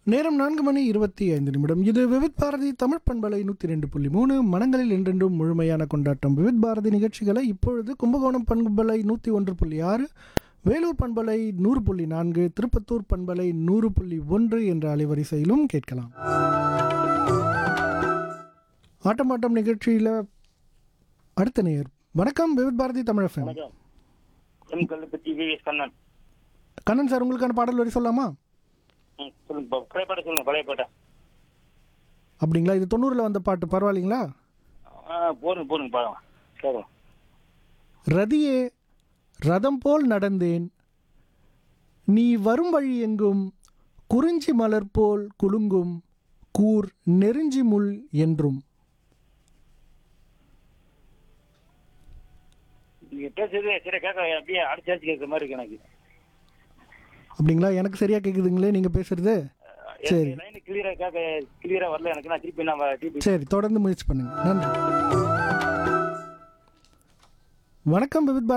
நேரம் நான்கு மணி இருபத்தி ஐந்து நிமிடம் இது விவித் பாரதி தமிழ் பண்பலை நூற்றி ரெண்டு புள்ளி மூணு மனங்களில் என்றென்றும் முழுமையான கொண்டாட்டம் விவித் பாரதி நிகழ்ச்சிகளை இப்பொழுது கும்பகோணம் பண்பலை நூற்றி ஒன்று புள்ளி ஆறு வேலூர் பண்பலை நூறு புள்ளி நான்கு திருப்பத்தூர் பண்பலை நூறு புள்ளி ஒன்று என்ற அலைவரிசையிலும் கேட்கலாம் ஆட்டமாட்டம் நிகழ்ச்சியில் அடுத்த நேயர் வணக்கம் விவித் பாரதி தமிழ் FM. வணக்கம் M Kalluppatti V S Kannan Kannan sir உங்களுக்கான பாடல் வரி சொல்லலாமா ம் சொல்லுங்க பா- பழைய பாட்டை சொல்லுங்க பழைய பாட்டை அப்படிங்களா இது தொண்ணூறில் வந்த பாட்டு பரவாயில்லைங்களா ஆ போருங்க போருங்க பாருங்க கேட்கலாம் ரதியே ரதம் போல் நடந்தேன் நீ வரும் வழி எங்கும் குறிஞ்சி மலர் போல் குலுங்கும் கூர் நெருஞ்சி முள் என்றும் நீங்க பேசுறது சரி கேட்க அப்படியே அடிச்சு அடிச்சு கேட்குற மாதிரி இருக்கு எனக்கு அப்படிங்களா எனக்கு சரியா கேக்குதுங்களே நீங்க பேசுறது சரி. லைன் கிளியரா கேட்க கிளியரா வரல எனக்கு நான் திருப்பி நான் திருப்பி சரி தொடர்ந்து முயற்சி பண்ணுங்க நன்றி வணக்கம் விவித்